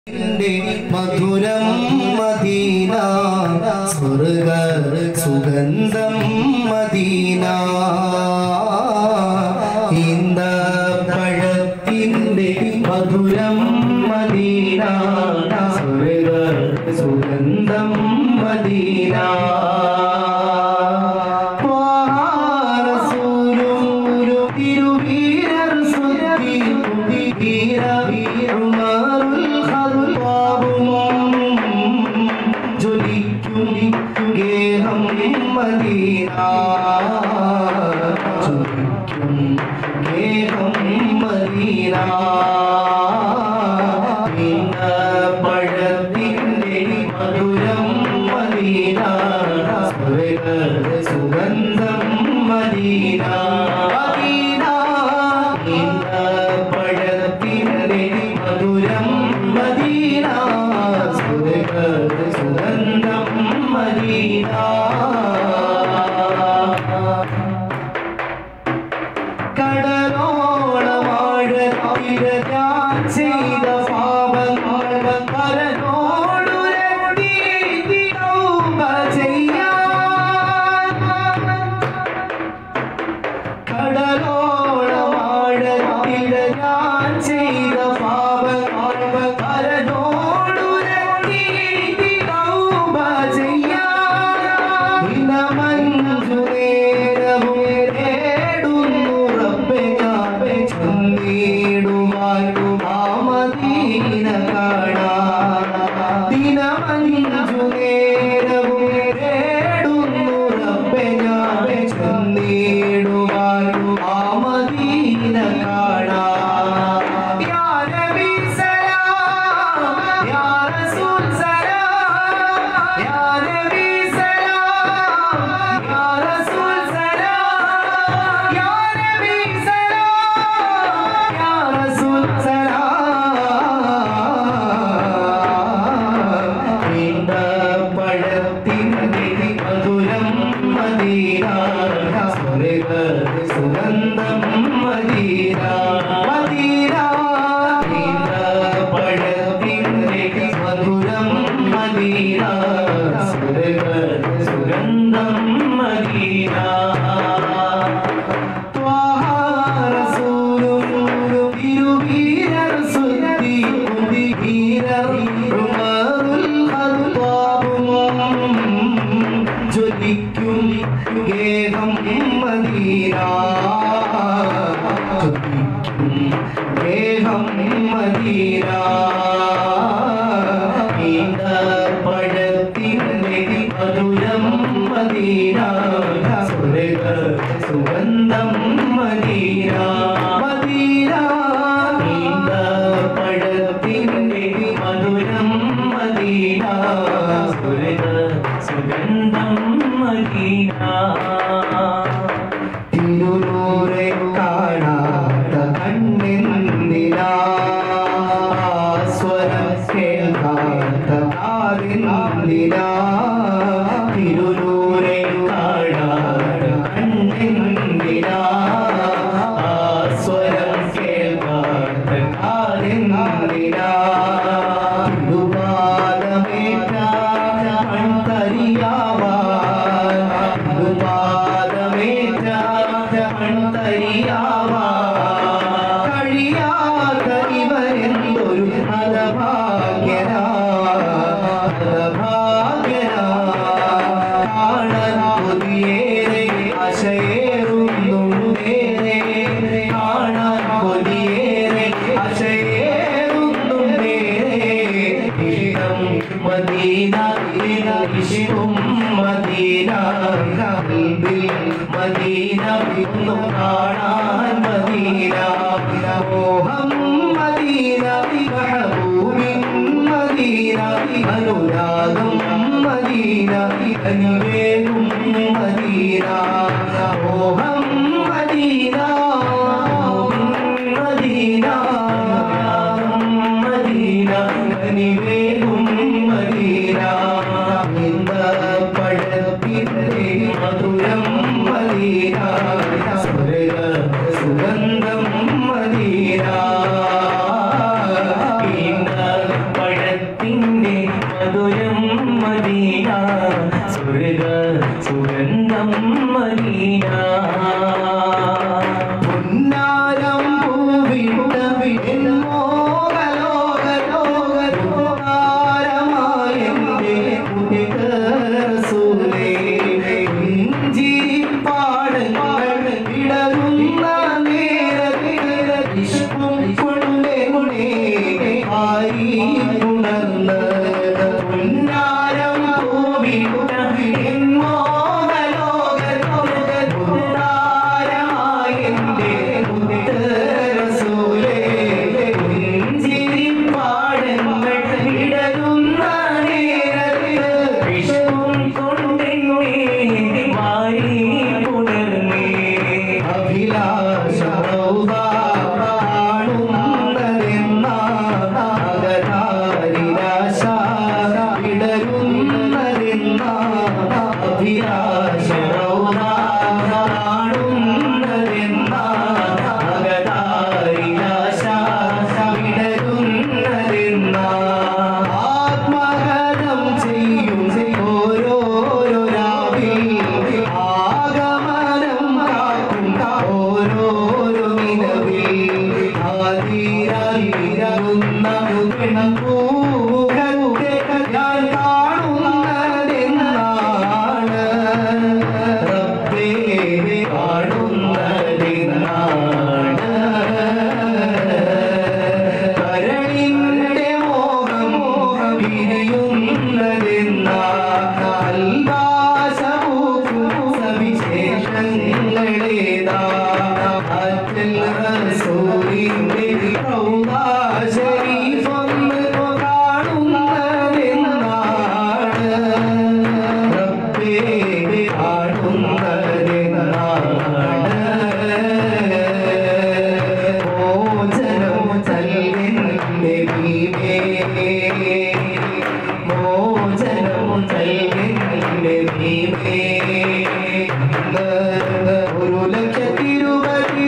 ന്റെ മധുരം മദീന സ്വർഗ സുഗന്ധം മദീന ഇന്ത പഴത്തിൻ്റെ മധുരം മദീന സ്വർഗ സുഗന്ധം മദീന റസൂലും തിരുവീരർ സുന്ദരി വീര ഉമറുൽ ഖത്താബും ജ്വലിക്കും ഗേഹം മദീന ജ്വലിക്കും ഗേഹം മദീന ഇന്ന പഴത്തിൻ്റെ മധുരം മദീന സ്വർഗ സുഗന്ധം മദീന മദീന ഇന്ന പഴത്തിൻ്റെ മധുരം മദീന സ്വർഗ സുഗന്ധം മദീന കടലോളവാഴ ഞാൻ ചെയ്ത പാപങ്ങൾ കരനോടുരട്ടി തൗബ ചെയ്യാൻ കടലോളവാഴ ഞാൻ ചെയ്ത പാപങ്ങൾ കരനോടുരട്ടി തൗബ ചെയ്യാൻ ഇനമഞ്ചു നേരവും തേടുന്നു റബ്ബെ ഞാൻ ചെന്നിടുവാൻ ആ മദീന കാണാൻ ദിനമഞ്ചു നേരവും തേടുന്നു റബ്ബെ ഞാൻ ചെന്നിടുവാൻ ആ മദീന കാണാൻ യാ നബി സലാം യാ റസൂൽ സലാം യാ നബി സലാം യാ റസൂൽ സലാം യാ നബി സലാം യാ റസൂൽ സലാം നീണ്ട പഴത്തിൻ്റെ മധുരം മദീന സ്വർഗ സുഗന്ധം മദീന മദീന നീണ്ട പഴത്തിൻ്റെ മധുരം മദീന സ്വർഗ സുഗന്ധം മദീന ജ്വലിക്കും ഗേഹം മദീന ജ്വലിക്കും ഗേഹം മദീന നീണ്ട പഴത്തിൻ്റെ മധുരം മദീന സ്വർഗ സുഗന്ധം മദീന മദീന നീണ്ട പഴത്തിൻ്റെ മധുരം മദീന സ്വർഗ സുഗന്ധം മദീന തിരുനൂറെ കാണാത്ത കണ്ണെന്തിനാ സ്വരം കേൾക്കാത്ത കാതിന്തിനാ തിരുനൂറെ കാണാത്ത കണ്ണെന്തിനാ സ്വരം കേൾക്കാത്ത കാതിന്തിനാ തിരുപാദമേറ്റ മൺതരിയാവാൻ തിരുപാദമേറ്റ മൺതരിയാവാൻ കഴിയാത്ത ഇവരെന്തൊരു ഹതഭാഗ്യനാ ഹതഭാഗ്യനാ കാണാൻ കൊതിയേറെ ആശയേറുന്നുണ്ടേറെ കാണാൻ കൊതിയേറെ ആശയേറുന്നുണ്ടേറെ ഇഷ്ടം മദീന ഇഷ്ടം മദീന ഖൽബിൽ മദീന ഒന്ന് കാണാൻ മദീന മോഹം മദീന മഹബൂബിൻ മദീന അനുരാഗം മദീന അനുവേഗം മദീന മോഹം മദീന മദീന മദീന അനുവേഗം മദീന ഇന്ത പഴത്തിൻ്റെ മധുരം മദീന സ്വർഗ സുഗന്ധം മദീന ഇന്ത പഴ ഉണർന്ന് പുന്നാരം പൂവിട്ട മുത്താരമായ എൻ്റെ മുത്തറസൂലേ പുഞ്ചിരി പാടങ്ങൾ വിടരുന്ന നേരത്ത് വിഷവും കൊണ്ടെന്നെ മാറി പുണർന്നേ ആത്മഹതം ചെയ്യും ഓരോരോ രാവിൽ ആഗമനം കാക്കും ഓരോരോ നിലവിൽ ആതിരാതിരുന്ന പെൺപൂമുഖത്തെ ഞാൻ കാണുന്നതെന്നാണ് റബ്ബേ കാണുന്നതെന്നാണ് കരളിന്റെ മോഹം പിരിയുന്നതെന്നാ കൽവാസപൂക്കും സവിശേഷങ്ങളേതാ ആറ്റൽ റസൂലിന്റെ റൗദാ ശരീഫൊന്ന് കാണുന്നതെന്നാണ് റബ്ബേ കാണുന്നതെന്നാണ് മോചനം നൽകെന്റെ ഭീമേ മോചനം നൽകെന്റെ ഭീമേ ഒരു ലക്ഷത്തിരുപത്തി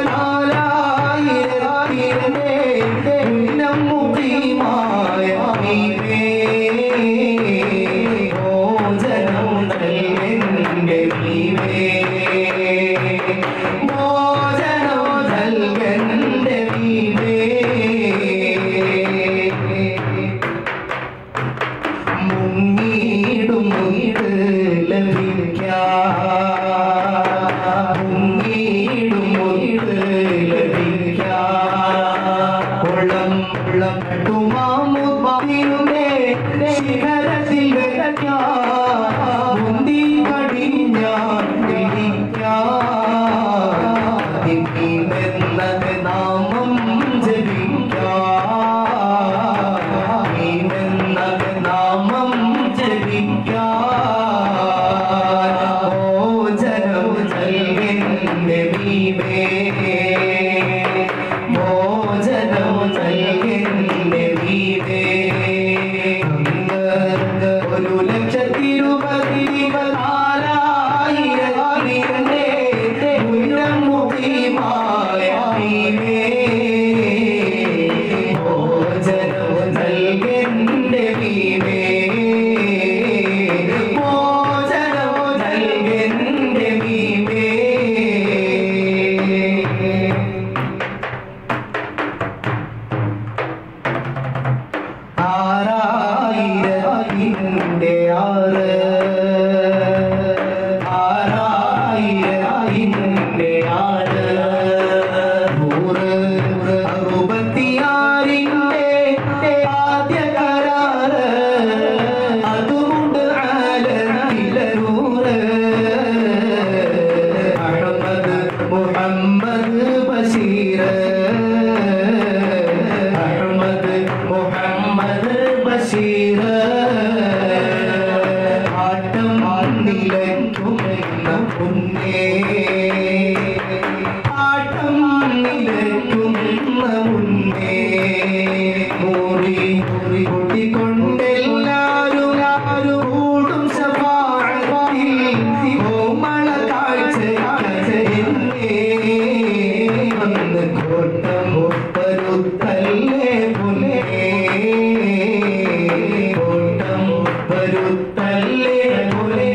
നാലായിരത്തിരണ്ടേ മുഖിമായ ഭീമേ മോചനം നൽകെന്റെ ഭീമേ മോചനം നൽകെന്റെ ഭീമേ മുങ്ങീടും മുങ്ങിട് ലഭിക്കാം മുങ്ങീടും മുങ്ങിട് ലഭിക്കാം ഉള്ളം ഉള്ളം കട്ടുമാമുത്തിയുടെ ശിഖരത്തിൽ വെക്കാം മുന്തി കടിഞ്ഞാൻ പിടിക്കാം നാമം ജപിക്കാം നാമം ജപിക്കാം മോചനം നൽകെന്റെ ഭീമേ മോചനം നൽകെന്റെ ഭീമേ ഒരു ലക്ഷത്തിരുപതി നാലായിരത്തിരണ്ടേ മുഖിമായ ഭീമേ മോചനം നൽകെന്റെ ഭീമേ മോചനം നൽകെന്റെ ഭീമേ ആറായിരത്തിൻ്റെ ആറ് ആറായിരത്തിൻ്റെ ആറ് നൂറ് അറുപത്തിയാറിൻ്റെ ആദ്യ കരാറ് അതുകൊണ്ട് ആലത്തിലൂറ് അഹമ്മദ് മുഹമ്മദ് ബഷീർ അഹമ്മദ് മുഹമ്മദ് ബഷീർ ആട്ടം നിലയ്ക്കുന്ന പുന്നേ ആട്ടം നിലയ്ക്കുന്ന മുന്നേ മൂറി മുറി കൂട്ടിക്കൊണ്ടെല്ലാരും ആരും കൂടും ശഫാഅത്തിൽ കോമള കാഴ്ച വന്ന് കോട്ടം പരുത്തല്ലേ പുലേ കോട്ടം പരുത്തല്ലേ പുലേ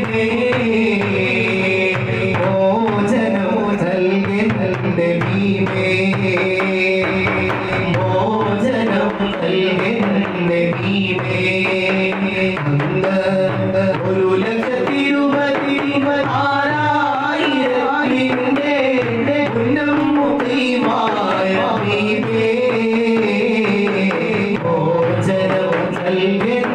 മോചനം നൽകെന്റെ ഭീമേ മോചനം നൽകെന്റെ ഭീമേ അന്ന് ഒരു ലക്ഷത്തിരുപത്തി ആറായിരത്തിൻ്റെ ഉന്നം മുഖിമായ ഭീമേ മോചനം നൽകണേ